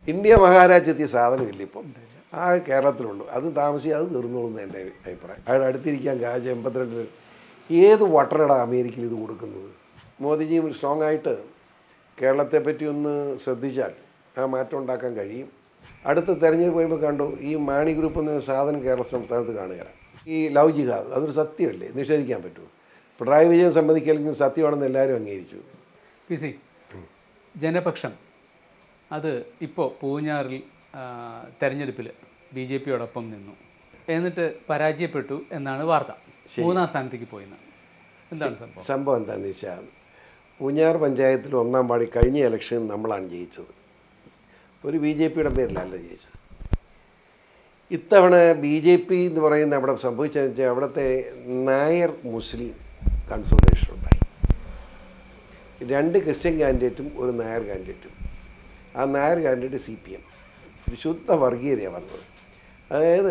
India മഹാരാജ്യത്തിൽ സാധനമില്ല ഇപ്പം ആ കേരളത്തിലുള്ളൂ അത് താമസിച്ച് അത് തീർന്നോളുന്ന എൻ്റെ അഭിപ്രായം അയാൾ അടുത്തിരിക്കാൻ കാശ് എൺപത്തിരണ്ടിൽ ഏത് വട്ടനടാ അമേരിക്കയിൽ ഇത് കൊടുക്കുന്നത് മോദിജി സ്ട്രോങ് ആയിട്ട് കേരളത്തെ പറ്റി ഒന്ന് ശ്രദ്ധിച്ചാൽ ആ മാറ്റം ഉണ്ടാക്കാൻ കഴിയും അടുത്ത തെരഞ്ഞെടുപ്പ് കഴിയുമ്പോൾ കണ്ടു ഈ മാണി ഗ്രൂപ്പ് എന്ന സാധനം കേരള സംസ്ഥാനത്ത് കാണുകയാണ് ഈ ലവ് ജിഹാദ് അതൊരു സത്യമല്ലേ നിഷേധിക്കാൻ പറ്റുമോ പിണറായി വിജയൻ സമ്മതിക്കല്ലെങ്കിൽ സത്യമാണെന്ന് എല്ലാവരും അംഗീകരിച്ചു പി സി ജനപക്ഷം അത് ഇപ്പോൾ പൂഞ്ഞാറിൽ ആ, തെരഞ്ഞെടുപ്പിൽ ബി ജെ പിയോടൊപ്പം നിന്നു എന്നിട്ട് പരാജയപ്പെട്ടു എന്നാണ് വാർത്ത മൂന്നാം സ്ഥാനത്തേക്ക് പോയിന്ന് എന്താണ് സംഭവം സംഭവം എന്താണെന്ന് വെച്ചാൽ പൂഞ്ഞാർ പഞ്ചായത്തിൽ ഒന്നാം പാടി കഴിഞ്ഞ ഇലക്ഷൻ നമ്മളാണ് ജയിച്ചത് ഒരു ബി ജെ പിയുടെ പേരിലല്ല ജയിച്ചത് ഇത്തവണ ബി ജെ പി എന്ന് പറയുന്ന അവിടെ സംഭവിച്ചതെന്ന് വെച്ചാൽ അവിടുത്തെ നായർ മുസ്ലിം കൺസൾട്ടേഷൻ ഉണ്ടായി രണ്ട് ക്രിസ്ത്യൻ കാൻഡിഡേറ്റും ഒരു നായർ കാൻഡിഡേറ്റും ആ Nair candidate C P M ശുദ്ധ വർഗീയതയാണ് വന്നത് അതായത്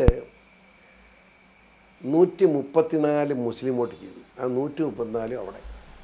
നൂറ്റി മുപ്പത്തിനാല് മുസ്ലിം വോട്ട് ചെയ്തു ആ നൂറ്റി മുപ്പത്തിനാലും അവിടെ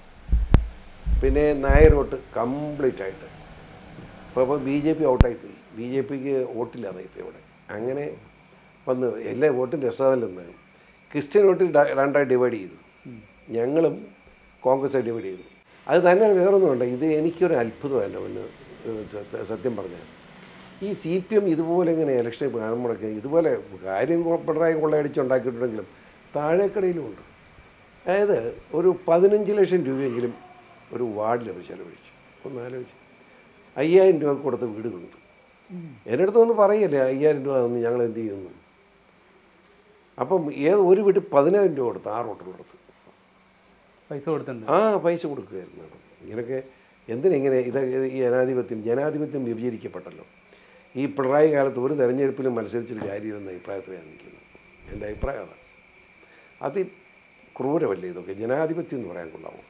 പിന്നെ നായർ വോട്ട് കംപ്ലീറ്റ് ആയിട്ട് അപ്പോൾ അപ്പോൾ ബി ജെ പി ഔട്ടായിപ്പോയി ബി ജെ പിക്ക് വോട്ടില്ലാതായിപ്പോയി അവിടെ അങ്ങനെ വന്ന് എല്ലാ വോട്ടും രസത്തിൽ നിന്നാണ് ക്രിസ്ത്യൻ വോട്ട് ഡ- രണ്ടായി ഡിവൈഡ് ചെയ്തു ഞങ്ങളും കോൺഗ്രസ് ഡിവൈഡ് ചെയ്തു അത് തന്നെ വേറൊന്നുമുണ്ട് ഇത് എനിക്കൊരു അത്ഭുതമല്ല പിന്നെ സത്യ- സത്യം പറഞ്ഞാൽ ഈ സി പി എം ഇതുപോലെ ഇങ്ങനെ ഇലക്ഷൻ കാണുമ്പോഴൊക്കെ ഇതുപോലെ കാര്യം കൊ- പിണറായി കൊള്ളയടിച്ചുണ്ടാക്കിയിട്ടുണ്ടെങ്കിലും താഴേക്കടയിലും ഉണ്ട് അതായത് ഒരു പതിനഞ്ച് ലക്ഷം രൂപയെങ്കിലും ഒരു വാർഡിൽ അവർ ചെലവഴിച്ചു ഒന്ന് ആലോചിച്ച് അയ്യായിരം രൂപ കൊടുത്ത വീടുകളുണ്ട് എൻ്റെ അടുത്ത് വന്ന് പറയല്ലേ അയ്യായിരം രൂപ തന്ന് ഞങ്ങൾ എന്ത് ചെയ്യുന്നു അപ്പം ഏത് ഒരു വീട്ടിൽ പതിനായിരം രൂപ കൊടുത്ത് ആറ് ഹോട്ടൽ കൊടുത്ത് പൈസ കൊടുത്തിട്ടുണ്ട് ആ പൈസ കൊടുക്കുകയായിരുന്നു അവിടെ. ഇങ്ങനെയൊക്കെ എന്തിനെങ്ങനെ ഇത് ഈ ജനാധിപത്യം ജനാധിപത്യം വിഭജിക്കപ്പെട്ടല്ലോ ഈ പിണറായി കാലത്ത് ഒരു തെരഞ്ഞെടുപ്പിലും മത്സരിച്ചിട്ട് കാര്യമെന്ന അഭിപ്രായത്തിലാണ് നിൽക്കുന്നത് എൻ്റെ അഭിപ്രായം അതാണ് അതി ക്രൂരമല്ലേ ഇതൊക്കെ ജനാധിപത്യം എന്ന് പറയാൻ കൊള്ളാമോ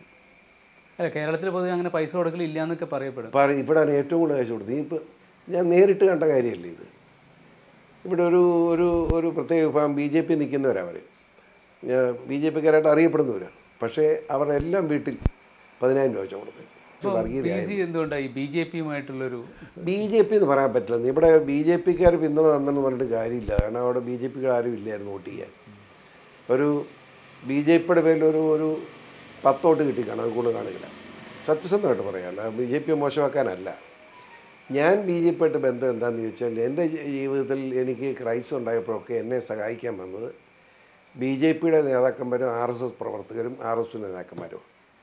അല്ല കേരളത്തിൽ പൊതുവെ അങ്ങനെ പൈസ കൊടുക്കലില്ല എന്നൊക്കെ പറയപ്പെടും പറ ഇവിടെയാണ് ഏറ്റവും കൂടുതൽ കാശ് കൊടുത്തത് ഇപ്പോൾ ഞാൻ നേരിട്ട് കണ്ട കാര്യമല്ലേ ഇത് ഇവിടെ ഒരു ഒരു ഒരു പ്രത്യേക വിഭാഗം ബി ജെ പി നിൽക്കുന്നവരവർ ബി ജെ പിക്കാരായിട്ട് അറിയപ്പെടുന്നവരാണ് പക്ഷേ അവരുടെ എല്ലാം വീട്ടിൽ പതിനായിരം രൂപ വെച്ചാൽ കൊടുത്തത് വർഗീയത പി സി എന്തുകൊണ്ടാണ് ഈ ബി ജെ പിയുമായിട്ടുള്ളൊരു ബി ജെ പി എന്ന് പറയാൻ പറ്റില്ല ഇവിടെ ബി ജെ പിക്കാർ പിന്തുണ തന്നെന്ന് പറഞ്ഞിട്ട് കാര്യമില്ല കാരണം അവിടെ ബി ജെ പിക്കാർ ആരും ഇല്ലായിരുന്നു വോട്ട് ചെയ്യാൻ ഒരു ബി ജെ പിയുടെ പേരിൽ ഒരു ഒരു പത്തോട്ട് കിട്ടി കാണാം അത് കൂടുതൽ കാണില്ല സത്യസന്ധമായിട്ട് പറയാമല്ല ബി ജെ പി മോശമാക്കാനല്ല ഞാൻ ബി ജെ പിയായിട്ട് ബന്ധം എന്താണെന്ന് ചോദിച്ചാൽ എൻ്റെ ജീവിതത്തിൽ എനിക്ക് ക്രൈസിസ് ഉണ്ടായപ്പോഴൊക്കെ എന്നെ സഹായിക്കാൻ വന്നത് ബി ജെ പിയുടെ നേതാക്കന്മാരും ആർ എസ് എസ് പ്രവർത്തകരും ആർ എസ് എസ് നേതാക്കന്മാരും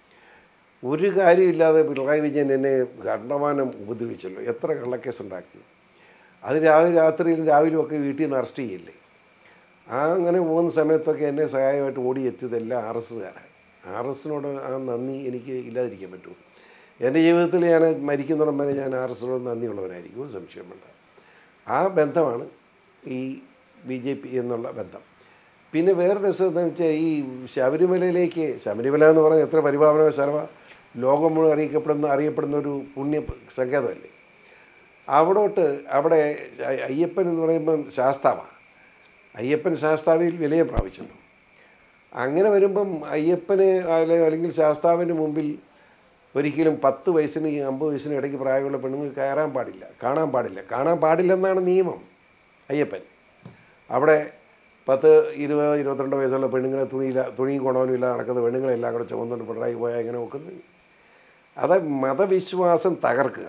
ഒരു കാര്യമില്ലാതെ പിണറായി വിജയൻ എന്നെ കണ്ടമാനം ഉപദ്രവിച്ചല്ലോ എത്ര കള്ളക്കേസ് ഉണ്ടാക്കി അത് രാവിലെ രാത്രിയിലും രാവിലും ഒക്കെ വീട്ടിൽ നിന്ന് അറസ്റ്റ് ചെയ്യില്ലേ ആ അങ്ങനെ പോകുന്ന സമയത്തൊക്കെ എന്നെ സഹായമായിട്ട് ഓടി എത്തിയതെല്ലാം ആർ എസ് കാരാണ് ആർ എസിനോട് ആ നന്ദി എനിക്ക് ഇല്ലാതിരിക്കാൻ പറ്റുമോ എൻ്റെ ജീവിതത്തിൽ ഞാൻ മരിക്കുന്നിടം വരെ ഞാൻ ആർ എസിനോട് നന്ദിയുള്ളവനായിരിക്കും ഒരു സംശയം വേണ്ട ആ ബന്ധമാണ് ഈ ബി ജെ പി എന്നുള്ള ബന്ധം പിന്നെ വേറെ രസം എന്താണെന്ന് വെച്ചാൽ ഈ ശബരിമലയിലേക്ക് ശബരിമല എന്ന് പറഞ്ഞാൽ എത്ര പരിപാവന സ്ഥലമ ലോകം മുഴുവൻ അറിയിക്കപ്പെടുന്ന അറിയപ്പെടുന്ന ഒരു പുണ്യ സങ്കേതമല്ലേ അവിടോട്ട് അവിടെ അ- അയ്യപ്പൻ എന്ന് പറയുമ്പം ശാസ്താവാണ് അയ്യപ്പൻ ശാസ്താവിൽ വിലയം പ്രാപിച്ചല്ലോ അങ്ങനെ വരുമ്പം അയ്യപ്പന് അല്ലെ അല്ലെങ്കിൽ ശാസ്താവിൻ്റെ മുമ്പിൽ ഒരിക്കലും പത്ത് വയസ്സിന് അമ്പത് വയസ്സിന് ഇടയ്ക്ക് പ്രായമുള്ള പെണ്ണുങ്ങൾ കയറാൻ പാടില്ല കാണാൻ പാടില്ല കാണാൻ പാടില്ലെന്നാണ് നിയമം അയ്യപ്പൻ അവിടെ പത്ത് ഇരുപത് ഇരുപത്തിരണ്ട് വയസ്സുള്ള പെണ്ണുങ്ങളെ തുണിയില്ല തുണിയും ഗുണവനും ഇല്ലാതെ നടക്കുന്ന പെണ്ണുങ്ങളെല്ലാം കൂടെ ചുമന്നുകൊണ്ട് പിണറായി പോയാൽ എങ്ങനെ നോക്കുന്നത് അത് മതവിശ്വാസം തകർക്കുക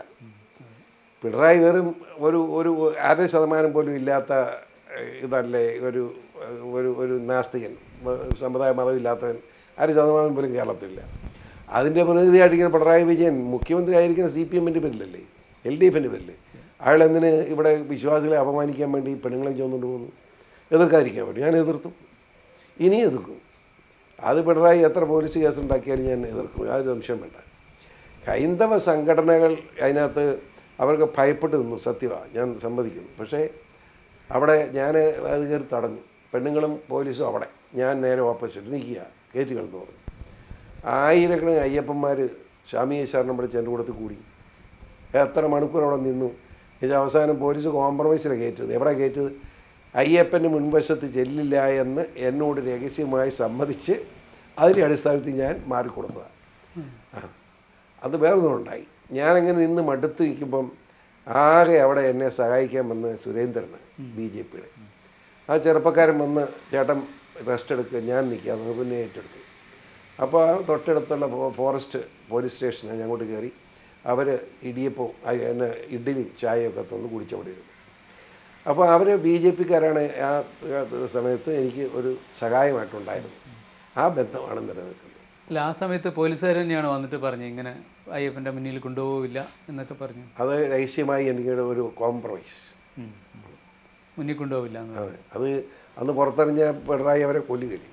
പിണറായി വെറും ഒരു ഒരു അര ശതമാനം പോലും ഇല്ലാത്ത ഏഹ്, ഇതല്ലേ ഒരു ഏഹ്, ഒരു ഒരു നാസ്തികൻ മ- സമുദായ മതമില്ലാത്തവൻ അര ശതമാനം പോലും കേരളത്തിലില്ല അതിൻ്റെ പ്രതിനിധിയായിട്ടിരിക്കുന്ന പിണറായി വിജയൻ മുഖ്യമന്ത്രി ആയിരിക്കുന്ന സി പി എമ്മിൻ്റെ പേരിലല്ലേ എൽ ഡി എഫിൻ്റെ പേരില്ലേ അയാൾ എന്തിന് ഇവിടെ വിശ്വാസികളെ അപമാനിക്കാൻ വേണ്ടി പെണ്ണുങ്ങളെ ചുമന്നുകൊണ്ട് പോകുന്നു എതിർക്കാതിരിക്കാൻ പറ്റും ഞാൻ എതിർത്തു ഇനിയും എതിർക്കും അത് പിണറായി എത്ര പോലീസ് കേസ് ഉണ്ടാക്കിയാലും ഞാൻ എതിർക്കും യാതൊരു സംശയം വേണ്ട ഹൈന്ദവ സംഘടനകൾ അതിനകത്ത് അവർക്ക് ഭയപ്പെട്ട് നിന്നു സത്യമാണ് ഞാൻ സമ്മതിക്കുന്നു പക്ഷേ അവിടെ ഞാൻ അത് കയറി തടഞ്ഞു പെണ്ണുങ്ങളും പോലീസും അവിടെ ഞാൻ നേരെ ഓപ്പോസിറ്റ് നിൽക്കുക കയറ്റുകളെന്ന് പറഞ്ഞു ആയിരക്കണക്കിന് അയ്യപ്പന്മാർ സ്വാമിയെ ശരണം വിളിച്ച് എൻ്റെ കൂടത്ത് കൂടി എത്ര മണിക്കൂർ അവിടെ നിന്നു ഇത് അവസാനം പോലീസ് കോംപ്രമൈസിലാണ് കയറ്റത് എവിടെ കയറ്റത് അയ്യപ്പൻ്റെ മുൻവശത്ത് ചെല്ലില്ല എന്ന് എന്നോട് രഹസ്യമായി സമ്മതിച്ച് അതിൻ്റെ അടിസ്ഥാനത്തിൽ ഞാൻ മാറിക്കൊടുത്തതാണ് ആ അത് വേറൊന്നുണ്ടായി ഞാനങ്ങനെ നിന്ന് മടുത്ത് നിൽക്കുമ്പം ആകെ അവിടെ എന്നെ സഹായിക്കാൻ വന്ന സുരേന്ദ്രന് ബി ജെ പിയുടെ ആ ചെറുപ്പക്കാരൻ വന്ന് ചേട്ടൻ റെസ്റ്റ് എടുക്കുക ഞാൻ നിൽക്കുക നമുക്ക് പിന്നെ ഏറ്റെടുത്തു അപ്പോൾ ആ തൊട്ടടുത്തുള്ള ഫോ- ഫോറസ്റ്റ് പോലീസ് സ്റ്റേഷനിൽ ഞാൻ അങ്ങോട്ട് കയറി അവർ ഇടിയപ്പവും ആ- എന്നെ ഇഡ്ഡലിയും ചായയൊക്കെ തന്ന് കുടിച്ചവിടെ ഇരുന്നു അപ്പോൾ അവർ ബി ജെ പിക്കാരാണ് ആ സമയത്ത് എനിക്ക് ഒരു സഹായമായിട്ടുണ്ടായിരുന്നു ആ ബന്ധമാണ് നിലനിൽക്കുന്നത് അല്ല ആ സമയത്ത് പോലീസുകാർ തന്നെയാണ് വന്നിട്ട് പറഞ്ഞത് ഇങ്ങനെ അയ്യപ്പൻ്റെ മുന്നിൽ കൊണ്ടുപോവില്ല എന്നൊക്കെ പറഞ്ഞു അത് രഹസ്യമായി എനിക്ക് ഒരു കോംപ്രമൈസ് ഉം. മുന്നിൽ കൊണ്ടുപോവില്ല എന്ന് അതെ അത് അന്ന് പുറത്തെറിഞ്ഞ പിണറായി അവരെ കൊല്ലുകയില്ല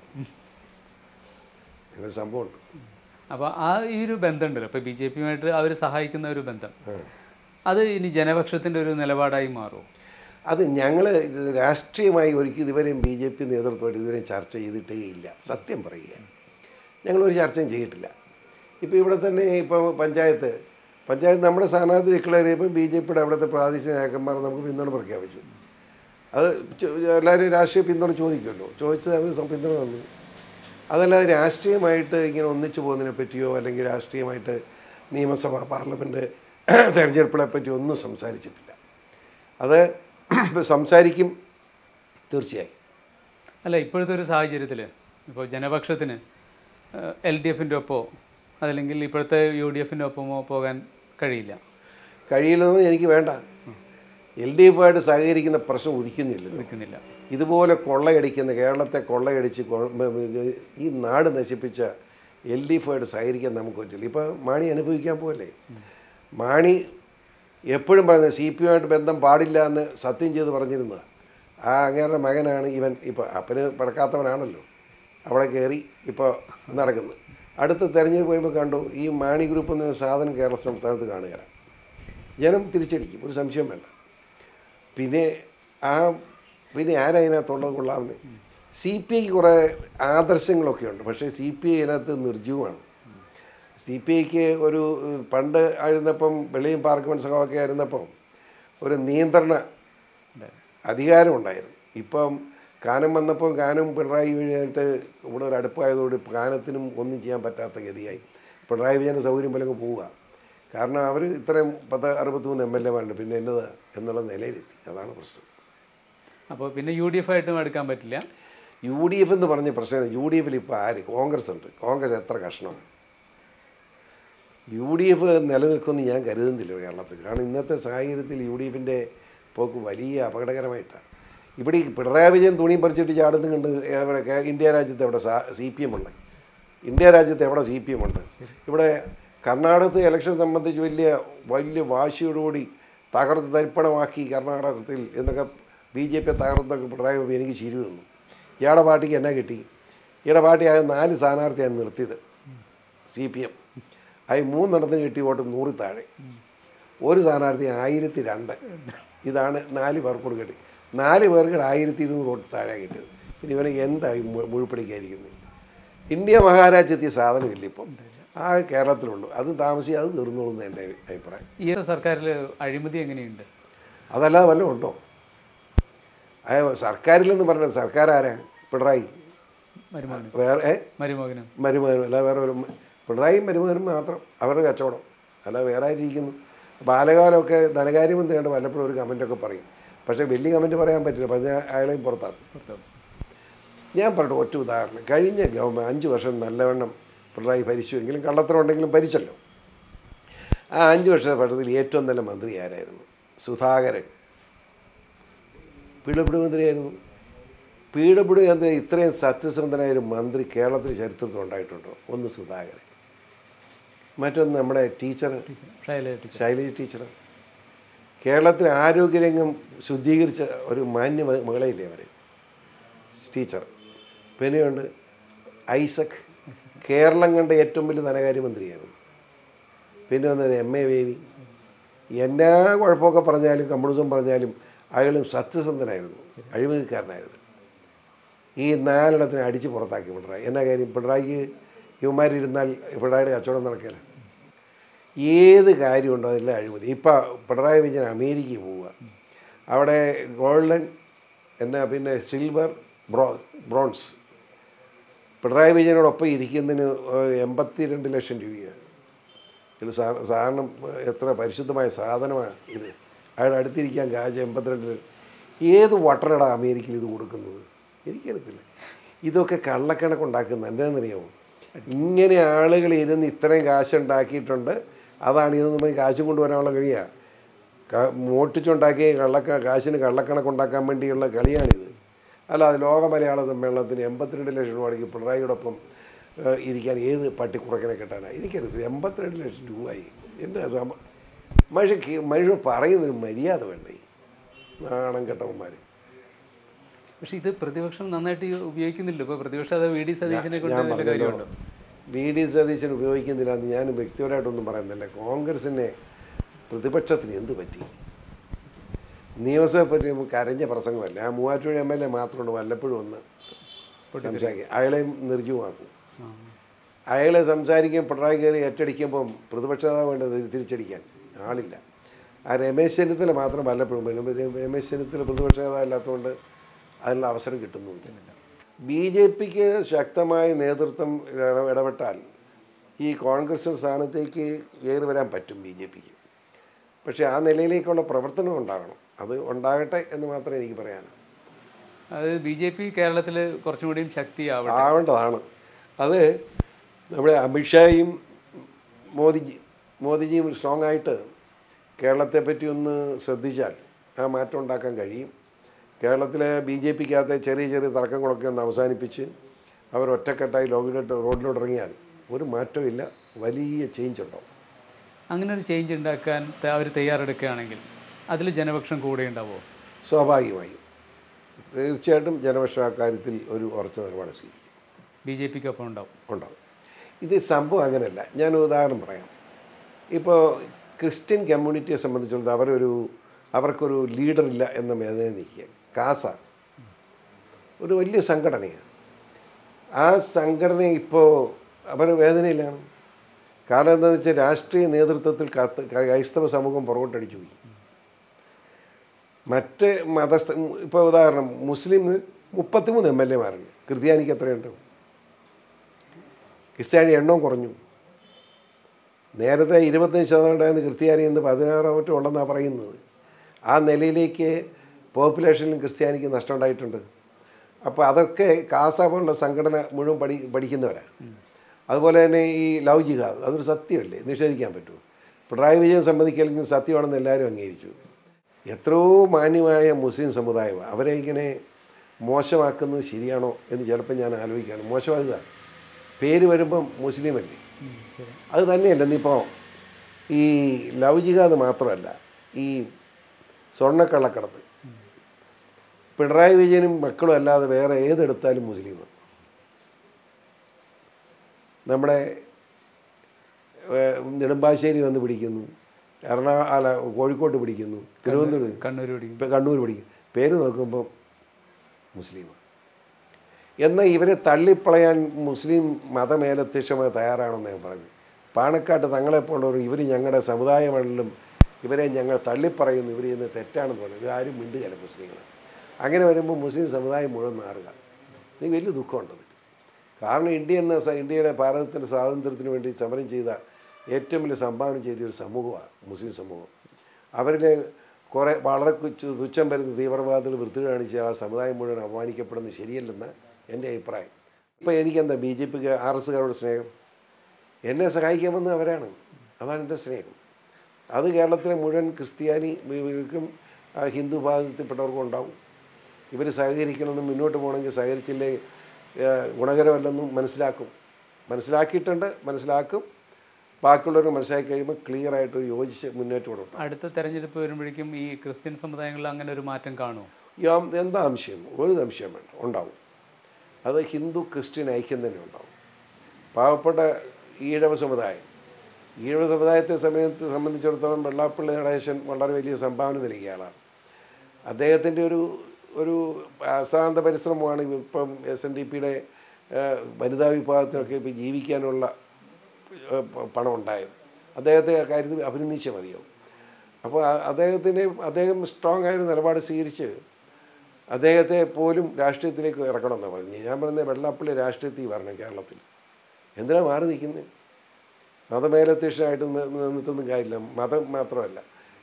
അങ്ങനെ സംഭവമുണ്ട് അപ്പോൾ ആ ഈ ഒരു ബന്ധമുണ്ടല്ലോ ഇപ്പോൾ ബി ജെ പിയുമായിട്ട് അവർ സഹായിക്കുന്ന ഒരു ബന്ധം അത് ഇനി ജനപക്ഷത്തിൻ്റെ ഒരു നിലപാടായി മാറുമോ അത് ഞങ്ങൾ രാഷ്ട്രീയമായി ഒരിക്കലും ഇതുവരെയും ബി ജെ പി നേതൃത്വമായിട്ട് ഇതുവരെയും ചർച്ച ചെയ്തിട്ടേ ഇല്ല സത്യം പറയുക ഞങ്ങളൊരു ചർച്ചയും ചെയ്തിട്ടില്ല ഇപ്പോൾ ഇവിടെ തന്നെ ഇപ്പോൾ പഞ്ചായത്ത് പഞ്ചായത്ത് നമ്മുടെ സ്ഥാനാർത്ഥി ഡിക്ലെയർ ചെയ്യുമ്പോൾ ബി ജെ പിയുടെ അവിടുത്തെ പ്രാദേശിക നേതാക്കന്മാർ നമുക്ക് പിന്തുണ പ്രഖ്യാപിച്ചു അത് ചോ- എല്ലാവരും രാഷ്ട്രീയ പിന്തുണ ചോദിക്കുമല്ലോ ചോദിച്ചത് അവർ സം- പിന്തുണ തന്നു അതല്ലാതെ രാഷ്ട്രീയമായിട്ട് ഇങ്ങനെ ഒന്നിച്ചു പോകുന്നതിനെ പറ്റിയോ അല്ലെങ്കിൽ രാഷ്ട്രീയമായിട്ട് നിയമസഭ പാർലമെൻറ്റ് തെരഞ്ഞെടുപ്പിനെ പറ്റി ഒന്നും സംസാരിച്ചിട്ടില്ല അത് സംസാരിക്കും തീർച്ചയായും അല്ല ഇപ്പോഴത്തെ ഒരു സാഹചര്യത്തിൽ ഇപ്പോൾ ജനപക്ഷത്തിന് എൽ ഡി എഫിൻ്റെ ഒപ്പമോ അതല്ലെങ്കിൽ ഇപ്പോഴത്തെ യു ഡി എഫിൻ്റെ ഒപ്പമോ പോകാൻ കഴിയില്ല കഴിയില്ലെന്ന് എനിക്ക് വേണ്ട എൽ ഡി എഫുമായിട്ട് സഹകരിക്കുന്ന പ്രശ്നം ഉദിക്കുന്നില്ലല്ലോ നിൽക്കുന്നില്ല ഇതുപോലെ കൊള്ളയടിക്കുന്ന കേരളത്തെ കൊള്ളയടിച്ച് കൊ- ഈ നാട് നശിപ്പിച്ച എൽ ഡി എഫുമായിട്ട് സഹകരിക്കാൻ നമുക്ക് പറ്റില്ല ഇപ്പോൾ മാണി അനുഭവിക്കാൻ പോകല്ലേ മാണി എപ്പോഴും പറയുന്നത് സി പി യുമായിട്ട് ബന്ധം പാടില്ല എന്ന് സത്യം ചെയ്ത് പറഞ്ഞിരുന്നത് ആ അങ്ങേരുടെ മകനാണ് ഇവൻ ഇപ്പോൾ അപ്പന് പടക്കാത്തവനാണല്ലോ അവിടെ കയറി ഇപ്പോൾ നടക്കുന്നത് അടുത്ത തെരഞ്ഞെടുപ്പ് കഴിയുമ്പോൾ കണ്ടു ഈ മാണി ഗ്രൂപ്പ് എന്ന സാധനം കേരള സംസ്ഥാനത്ത് കാണുകയാണ് ജനം തിരിച്ചടിക്കും ഒരു സംശയം വേണ്ട പിന്നെ ആ പിന്നെ ആരാ ഇതിനകത്തുള്ളത് കൊള്ളാമെന്ന് സി പി ഐക്ക് കുറേ ആദർശങ്ങളൊക്കെ ഉണ്ട് പക്ഷേ സി പി ഐ ഇതിനകത്ത് നിർജ്ജീവമാണ് സി പി ഐക്ക് ഒരു ഏഹ്, പണ്ട് ആയിരുന്നപ്പം വെളിയും പാർക്കുമെന്റ് സഹമൊക്കെ ആയിരുന്നപ്പം ഒരു നിയന്ത്രണ അധികാരമുണ്ടായിരുന്നു ഇപ്പം കാനം വന്നപ്പോൾ കാനം പിണറായി വിജയനായിട്ട് ഇവിടെ ഒരു അടുപ്പായതോടെ കാനത്തിനും ഒന്നും ചെയ്യാൻ പറ്റാത്ത ഗതിയായി പിണറായി വിജയൻ്റെ സൗകര്യം പോലെ അങ്ങ് പോവുക കാരണം അവർ ഇത്രയും പത്ത് അറുപത്തിമൂന്ന് എം എൽ എമാരുണ്ട് പിന്നെ എന്നതാ എന്നുള്ള നിലയിലെത്തി അതാണ് പ്രശ്നം അപ്പോൾ പിന്നെ യു ഡി എഫ് ആയിട്ടും എടുക്കാൻ പറ്റില്ല യു ഡി എഫ് എന്ന് പറഞ്ഞ പ്രശ്നം യു ഡി എഫിൽ ഇപ്പോൾ ആര് കോൺഗ്രസ് ഉണ്ട് കോൺഗ്രസ് എത്ര കഷ്ണമാണ് യു ഡി എഫ് നിലനിൽക്കുമെന്ന് ഞാൻ കരുതുന്നില്ല കേരളത്തിൽ കാരണം ഇന്നത്തെ സാഹചര്യത്തിൽ യു ഡി എഫിൻ്റെ പോക്ക് വലിയ അപകടകരമായിട്ടാണ് ഇവിടെ ഈ പിണറായി വിജയൻ തുണിയും പറിച്ചിട്ട് ചാടുന്നു കണ്ട് എവിടെ കേ- ഇന്ത്യ രാജ്യത്ത് എവിടെ സി പി എം ഉണ്ട് ഇന്ത്യ രാജ്യത്ത് എവിടെ സി പി എം ഉണ്ട് ഇവിടെ കർണാടകത്ത് ഇലക്ഷൻ സംബന്ധിച്ച് വലിയ വലിയ വാശിയോടുകൂടി തകർത്ത് തരിപ്പണമാക്കി കർണാടകത്തിൽ എന്നൊക്കെ ബി ജെ പി തകർത്തൊക്കെ പിണറായി വിജയൻ എനിക്ക് ചിരി തന്നു ഇയാളുടെ പാർട്ടിക്ക് എന്നാ കിട്ടി ഇയാളുടെ പാർട്ടി ആകെ നാല് സ്ഥാനാർത്ഥിയാണ് നിർത്തിയത് സി പി എം അതിൽ മൂന്നെണ്ണത്തിന് കിട്ടിയ വോട്ട് നൂറിൽ താഴെ ഒരു സ്ഥാനാർത്ഥി ആയിരത്തി രണ്ട് ഇതാണ് നാല് പേർക്കൂടെ കിട്ടി നാല് പേർക്ക് ആയിരത്തി ഇരുന്നൂറ് വോട്ട് താഴെ കിട്ടിയത് പിന്നെ ഇവനെ എന്തായി മു- മുഴുപ്പിടിക്കാതിരിക്കുന്നത് ഇന്ത്യ മഹാരാജ്യത്തെ സാധനമില്ല ഇപ്പം ആ കേരളത്തിലുള്ളൂ അത് താമസിച്ച് അത് തീർന്നോളൂ എന്ന് എൻ്റെ അഭിപ്രായം ഈ സർക്കാരിൽ അഴിമതി എങ്ങനെയുണ്ട് അതല്ലാതെ വല്ലതും ഉണ്ടോ അയ സർക്കാരിലെന്ന് പറഞ്ഞത് സർക്കാർ ആരാ പിണറായി മരുമകനും വേറെ ഏ? മരുമകനും മരുമകനും അല്ല വേറെ ഒരു പിണറായിയും മരുമകനും മാത്രം അവരുടെ കച്ചവടം അല്ല വേറെ ആയിരിക്കുന്നു ബാലകാലമൊക്കെ ധനകാര്യമന്ത്രിയായിട്ട് വല്ലപ്പോഴും ഒരു കമൻറ്റൊക്കെ പറയും പക്ഷേ വലിയ കമൻറ്റ് പറയാൻ പറ്റില്ല പറഞ്ഞാൽ അയാളെയും പുറത്താക്കും പുറത്താവും ഞാൻ പറഞ്ഞ ഒറ്റ ഉദാഹരണം കഴിഞ്ഞ ഗവൺമെൻറ് അഞ്ച് വർഷം നല്ലവണ്ണം പിണറായി ഭരിച്ചുവെങ്കിലും കള്ളത്തരം ഉണ്ടെങ്കിലും ഭരിച്ചല്ലോ ആ അഞ്ച് വർഷത്തെ ഭരണത്തിൽ ഏറ്റവും നല്ല മന്ത്രി ആരായിരുന്നു സുധാകരൻ പി ഡബ്ല്യു മന്ത്രിയായിരുന്നു പി ഡബ്ല്യു മന്ത്രി ഇത്രയും സത്യസന്ധനായ ഒരു മന്ത്രി കേരളത്തിൽ ചരിത്രത്തിൽ ഉണ്ടായിട്ടുണ്ടോ ഒന്ന് സുധാകരൻ മറ്റൊന്ന് നമ്മുടെ teacher Shailaja teacher Shailaja teacher കേരളത്തിൽ ആരോഗ്യരംഗം ശുദ്ധീകരിച്ച ഒരു മാന്യ മ- മകളയില്ലേ അവർ ടീച്ചർ പിന്നെയുണ്ട് ഐസക് കേരളം കണ്ട ഏറ്റവും വലിയ ധനകാര്യമന്ത്രിയായിരുന്നു പിന്നെ വന്നത് എം എ വേവി എന്നാ കുഴപ്പമൊക്കെ പറഞ്ഞാലും കമ്മ്യൂണിസം പറഞ്ഞാലും അയാളും സത്യസന്ധനായിരുന്നു അഴിമതിക്കാരനായിരുന്നു ഈ നാലെണ്ണത്തിനെ അടിച്ച് പുറത്താക്കി പിണറായി എന്നാ കാര്യം പിണറായിക്ക് ഇവന്മാരിരുന്നാൽ പിണറായിയുടെ കച്ചവടം നടക്കില്ല ഏത് കാര്യമുണ്ടോ അതെല്ലാം അഴിമതി ഇപ്പം പിണറായി വിജയൻ അമേരിക്കയിൽ പോവുക അവിടെ ഗോൾഡൻ എന്നാ പിന്നെ സിൽവർ ബ്രോ ബ്രോൺസ് പിണറായി വിജയനോടൊപ്പം ഇരിക്കുന്നതിന് എൺപത്തി രണ്ട് ലക്ഷം രൂപയാണ് ഇത് സാ സാധാരണ എത്ര പരിശുദ്ധമായ സാധനമാണ് ഇത് അയാൾ അടുത്തിരിക്കാൻ കാശ് എൺപത്തിരണ്ട് ലക്ഷം ഏത് വട്ടറടാ അമേരിക്കയിൽ ഇത് കൊടുക്കുന്നത് എനിക്കറിയത്തില്ല ഇതൊക്കെ കള്ളക്കണക്കുണ്ടാക്കുന്നത് എന്താണെന്നറിയാമോ ഇങ്ങനെ ആളുകൾ ഇരുന്ന് ഇത്രയും കാശ് ഉണ്ടാക്കിയിട്ടുണ്ട് അതാണ് ഇത് നമ്മൾ കാശും കൊണ്ടുവരാനുള്ള കഴിയുക മോട്ടിച്ചുണ്ടാക്കിയ കള്ളക്ക കാശിന് കള്ളക്കണക്കുണ്ടാക്കാൻ വേണ്ടിയുള്ള കളിയാണിത് അല്ല അത് ലോക മലയാള സമ്മേളനത്തിന് എൺപത്തിരണ്ട് ലക്ഷം രൂപയ്ക്ക് പിണറായിയോടൊപ്പം ഏഹ്, ഇരിക്കാൻ ഏത് പട്ടിക്കുറക്കനെ കിട്ടാനാണ് എനിക്കറിയത്തില്ല എൺപത്തിരണ്ട് ലക്ഷം രൂപയായി എൻ്റെ സമ മനുഷ്യ മനുഷ്യൻ പറയുന്നൊരു മര്യാദ വേണ്ടേ നാണം കെട്ടവന്മാർ പക്ഷെ ഇത് പ്രതിപക്ഷം നന്നായിട്ട് ഈ ഉപയോഗിക്കുന്നില്ല ഇപ്പോൾ പ്രതിപക്ഷം അത് വി ഡി സതീശനെ കൊണ്ട് ഞാൻ വലിയ കാര്യമുണ്ടോ വി ഡി സതീശൻ ഉപയോഗിക്കുന്നില്ല എന്ന് ഞാൻ വ്യക്തിപരമായിട്ടൊന്നും പറയുന്നില്ല കോൺഗ്രസിനെ പ്രതിപക്ഷത്തിന് എന്ത് പറ്റി നിയമസഭയെ പറ്റി നമുക്ക് കരഞ്ഞ പ്രസംഗമല്ല ആ മൂവാറ്റുപുഴ എം എൽ എ മാത്രമുണ്ട് വല്ലപ്പോഴും ഒന്ന് സംസാരിക്കും അയാളെയും നിർജ്ജീവമാക്കും ആ. അയാളെ സംസാരിക്കാൻ പിണറായി കയറി ഏറ്റടിക്കുമ്പം പ്രതിപക്ഷ നേതാവ് വേണ്ടത് തിരിച്ചടിക്കാൻ ആളില്ല ആ രമേശ് ചെന്നിത്തല മാത്രം വല്ലപ്പോഴും വരും. രമേശ് ചെന്നിത്തല പ്രതിപക്ഷ നേതാവ് അല്ലാത്തതുകൊണ്ട് അതിനുള്ള അവസരം കിട്ടുന്നുമില്ല ബി ജെ പിക്ക് ശക്തമായ നേതൃത്വം ഇട- ഇടപെട്ടാൽ ഈ കോൺഗ്രസ് സ്ഥാനത്തേക്ക് കയറി വരാൻ പറ്റും ബി ജെ പിക്ക് പക്ഷേ ആ നിലയിലേക്കുള്ള പ്രവർത്തനം ഉണ്ടാകണം അത് ഉണ്ടാകട്ടെ എന്ന് മാത്രമേ എനിക്ക് പറയാനുള്ളൂ അത് ബി ജെ പി കേരളത്തിൽ കുറച്ചും കൂടിയും ശക്തിയാവട്ടെ ആവേണ്ടതാണ് അത് നമ്മുടെ അമിത്ഷായും മോദിജി മോദിജിയും സ്ട്രോങ് ആയിട്ട് കേരളത്തെ പറ്റി ഒന്ന് ശ്രദ്ധിച്ചാൽ ആ മാറ്റം ഉണ്ടാക്കാൻ കഴിയും കേരളത്തിലെ ബി ജെ പിക്കകത്തെ ചെറിയ ചെറിയ തർക്കങ്ങളൊക്കെ ഒന്ന് അവസാനിപ്പിച്ച് അവർ ഒറ്റക്കെട്ടായി ലോകിലോട്ട് റോഡിലോട്ട് ഇറങ്ങിയാൽ ഒരു മാറ്റവും ഇല്ല വലിയ ചേഞ്ച് ഉണ്ടാവും അങ്ങനെ ഒരു ചേഞ്ച് ഉണ്ടാക്കാൻ അവർ തയ്യാറെടുക്കുകയാണെങ്കിൽ അതിൽ ജനപക്ഷം കൂടെ ഉണ്ടാവുമോ സ്വാഭാവികമായും തീർച്ചയായിട്ടും ജനപക്ഷ കാര്യത്തിൽ ഒരു ഉറച്ച നിലപാട് സ്വീകരിക്കും ബി ജെ പിക്ക് ഒപ്പം ഉണ്ടാവും ഉണ്ടാവും ഇത് സംഭവം അങ്ങനെയല്ല ഞാൻ ഒരു ഉദാഹരണം പറയാം ഇപ്പോൾ ക്രിസ്ത്യൻ കമ്മ്യൂണിറ്റിയെ സംബന്ധിച്ചിടത്തോളം അവരൊരു അവർക്കൊരു ലീഡറില്ല എന്ന വേദന നിൽക്കുക കാസ ഒരു വലിയ സംഘടനയാണ് ആ സംഘടന ഇപ്പോൾ അവർ വേദനയിലാണ് കാരണം എന്താണെന്ന് വെച്ചാൽ രാഷ്ട്രീയ നേതൃത്വത്തിൽ കത്ത് ക്രൈസ്തവ സമൂഹം പുറകോട്ടടിച്ചു പോയി മറ്റ് മതസ്ഥ ഇപ്പോൾ ഉദാഹരണം മുസ്ലിം മുപ്പത്തിമൂന്ന് എം എൽ എമാരുണ്ട് ക്രിസ്ത്യാനിക്ക് എത്രയുണ്ട് ക്രിസ്ത്യാനി എണ്ണവും കുറഞ്ഞു നേരത്തെ ഇരുപത്തഞ്ച് ശതമാനം ഉണ്ടായിരുന്ന ക്രിസ്ത്യാനി ഇന്ന് പതിനാറാമറ്റും ഉണ്ടെന്നാണ് പറയുന്നത് ആ നിലയിലേക്ക് പോപ്പുലേഷനിലും ക്രിസ്ത്യാനിക്ക് നഷ്ടം ഉണ്ടായിട്ടുണ്ട് അപ്പോൾ അതൊക്കെ കാസ പോലുള്ള സംഘടന മുഴുവൻ പഠി പഠിക്കുന്നവരാണ് അതുപോലെ തന്നെ ഈ ലവ് ജിഹാദ് അതൊരു സത്യമല്ലേ നിഷേധിക്കാൻ പറ്റുമോ പിണറായി വിജയൻ സമ്മതിക്കലെങ്കിൽ സത്യമാണെന്ന് എല്ലാവരും അംഗീകരിച്ചു എത്രയോ മാന്യമായ മുസ്ലിം സമുദായമാണ് അവരെ ഇങ്ങനെ മോശമാക്കുന്നത് ശരിയാണോ എന്ന് ചിലപ്പോൾ ഞാൻ ആലോചിക്കുകയാണ് മോശമാകുക പേര് വരുമ്പം മുസ്ലിം അല്ലേ അത് തന്നെയല്ല ഇന്നിപ്പോൾ ഈ ലവ് ജിഹാദ് മാത്രമല്ല ഈ സ്വർണ്ണക്കള്ളക്കടത്ത് പിണറായി വിജയനും മക്കളും അല്ലാതെ വേറെ ഏതെടുത്താലും മുസ്ലിമാണ് നമ്മുടെ ഏഹ്, നെടുമ്പാശ്ശേരി വന്ന് പിടിക്കുന്നു എറണാകുളം അല്ല കോഴിക്കോട്ട് പിടിക്കുന്നു തിരുവനന്തപുരം കണ്ണൂർ പിടിക്കും ഇപ്പം കണ്ണൂർ പിടിക്കും പേര് നോക്കുമ്പോൾ മുസ്ലിമാണ് എന്നാൽ ഇവരെ തള്ളിപ്പളയാൻ മുസ്ലിം മതമേലധ്യക്ഷമായി തയ്യാറാണെന്ന് ഞാൻ പറഞ്ഞു പാണക്കാട്ട് തങ്ങളെപ്പോലുള്ളവർ ഇവർ ഞങ്ങളുടെ സമുദായങ്ങളിലും ഇവരെ ഞങ്ങൾ തള്ളിപ്പറയുന്നു ഇവർ ഇന്ന് തെറ്റാണെന്ന് പറഞ്ഞു ഇവരാരും മിണ്ടുകയല്ല മുസ്ലിങ്ങൾ അങ്ങനെ വരുമ്പോൾ മുസ്ലിം സമുദായം മുഴുവൻ മാറുക ഇത് വലിയ ദുഃഖമുണ്ട് അതിൽ കാരണം ഇന്ത്യ എന്ന സ- ഇന്ത്യയുടെ ഭാരതത്തിൻ്റെ സ്വാതന്ത്ര്യത്തിന് വേണ്ടി സമരം ചെയ്ത ഏറ്റവും വലിയ സംഭാവന ചെയ്ത ഒരു സമൂഹമാണ് മുസ്ലിം സമൂഹം അവരിലെ കുറേ വളരെ കുച്ചു- തുച്ഛം വരുന്ന തീവ്രവാദികൾ വൃത്തി കാണിച്ച് ആ സമുദായം മുഴുവൻ അപമാനിക്കപ്പെടുന്നത് ശരിയല്ലെന്ന് എൻ്റെ അഭിപ്രായം ഇപ്പോൾ എനിക്കെന്താ ബി ജെ പിക്ക് ആർ എസ്സുകാരോട് സ്നേഹം എന്നെ സഹായിക്കാമെന്ന് അവരാണ് അതാണ് എൻ്റെ സ്നേഹം അത് കേരളത്തിലെ മുഴുവൻ ക്രിസ്ത്യാനി ഇവർക്കും ആ, ഹിന്ദു ഭാഗത്തിൽപ്പെട്ടവർക്കും ഉണ്ടാവും ഇവർ സഹകരിക്കണമെന്നും മുന്നോട്ട് പോകണമെങ്കിൽ സഹകരിച്ചില്ലേ ഏ, ഗുണകരമല്ലെന്നും മനസ്സിലാക്കും മനസ്സിലാക്കിയിട്ടുണ്ട് മനസ്സിലാക്കും ബാക്കിയുള്ളവർ മനസ്സിലാക്കി കഴിയുമ്പോൾ ക്ലിയർ ആയിട്ട് ഒരു യോജിച്ച് മുന്നേറ്റം ഉണ്ടാവും അടുത്ത തെരഞ്ഞെടുപ്പ് വരുമ്പോഴേക്കും ഈ ക്രിസ്ത്യൻ സമുദായങ്ങളിൽ അങ്ങനെ ഒരു മാറ്റം കാണുമോ യാ- എന്താ സംശയം ഒരു സംശയം വേണ്ട ഉണ്ടാവും അത് ഹിന്ദു ക്രിസ്ത്യൻ ഐക്യം തന്നെ ഉണ്ടാവും പാവപ്പെട്ട ഈഴവ സമുദായം ഈഴവ സമുദായത്തെ സമയത്ത് സംബന്ധിച്ചിടത്തോളം വെള്ളാപ്പള്ളി നടേശൻ വളരെ വലിയ സംഭാവന നൽകിയ ആളാണ് അദ്ദേഹത്തിൻ്റെ ഒരു ഒരു അശ്രാന്ത പരിശ്രമമാണ് ഇപ്പം എസ് എൻ ഡി പിയുടെ വനിതാ വിഭാഗത്തിനൊക്കെ ഇപ്പോൾ ജീവിക്കാനുള്ള ഏഹ്, പ- പണം ഉണ്ടായത് അദ്ദേഹത്തെ ആ കാര്യത്തിൽ അഭിനന്ദിച്ചാൽ മതിയാവും അപ്പോൾ ആ- അദ്ദേഹത്തിന് അദ്ദേഹം സ്ട്രോങ് ആയ ഒരു നിലപാട് സ്വീകരിച്ച് അദ്ദേഹത്തെ പോലും രാഷ്ട്രീയത്തിലേക്ക് ഇറക്കണമെന്നാണ് പറഞ്ഞത് ഞാൻ പറയുന്നത് വെള്ളാപ്പള്ളി രാഷ്ട്രീയത്തിൽ വരണം കേരളത്തിൽ എന്തിനാ മാറി നിൽക്കുന്നത് മതമേലധ്യക്ഷനായിട്ട് നി- നിന്നിട്ടൊന്നും കാര്യമില്ല മതം മാത്രമല്ല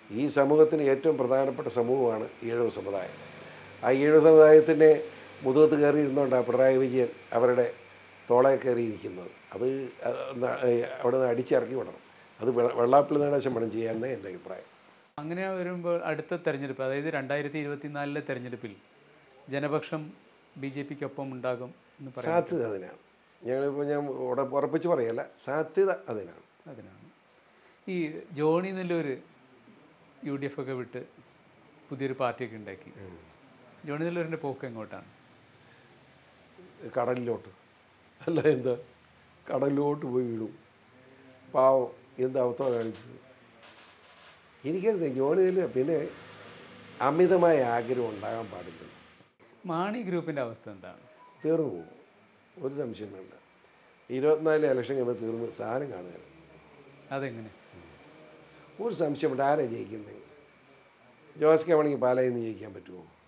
ഈ സമൂഹത്തിന് ഏറ്റവും പ്രധാനപ്പെട്ട സമൂഹമാണ് ഈഴവ സമുദായം ആ ഈഴവ സമുദായത്തിൻ്റെ മുതുകത്ത് കയറി ഇരുന്നുകൊണ്ടാണ് പിണറായി വിജയൻ അവരുടെ തോളെ കയറി ഇരിക്കുന്നത് അത് ന- അവിടെ നിന്ന് അടിച്ചിറക്കി വിടണം അത് വെള്ള- വെള്ളാപ്പിളി നടേശം വേണം ചെയ്യാനാണ് എൻ്റെ അഭിപ്രായം അങ്ങനെ വരുമ്പോൾ അടുത്ത തെരഞ്ഞെടുപ്പ് അതായത് രണ്ടായിരത്തി ഇരുപത്തിനാലിലെ തെരഞ്ഞെടുപ്പിൽ ജനപക്ഷം ബി ജെ പിക്കൊപ്പം ഉണ്ടാകും എന്ന് പറയാം സാധ്യത അതിനാണ് ഞങ്ങളിപ്പോൾ ഞാൻ ഉട ഉറപ്പിച്ച് പറയല്ല സാധ്യത അതിനാണ് അതിനാണ് ഈ Johnny Nelloor U D F ഒക്കെ വിട്ട് പുതിയൊരു പാർട്ടിയൊക്കെ ഉണ്ടാക്കി ജോണി നെല്ലൂരിൻ്റെ പോക്ക് എങ്ങോട്ടാണ് കടലിലോട്ട് അല്ല എന്താ കടലിലോട്ട് പോയി വീണു പാവം എന്താ അവസ്ഥ കാണിച്ചത് എനിക്കറിയാം ജോലിയിൽ പിന്നെ അമിതമായ ആഗ്രഹം ഉണ്ടാകാൻ പാടില്ല മാണി ഗ്രൂപ്പിൻ്റെ അവസ്ഥ എന്താണ് തീർന്നു പോകും ഒരു സംശയം വേണ്ട ഇരുപത്തിനാല് ഇലക്ഷൻ കഴിയുമ്പോൾ തീർന്ന് സാധനം കാണുകയാണ് അതെങ്ങനെ ഒരു സംശയമുണ്ട് ആരാ ജയിക്കുന്നത് ജോസ് കെ വേണമെങ്കിൽ പാലായിൽ നിന്ന് ജയിക്കാൻ പറ്റുമോ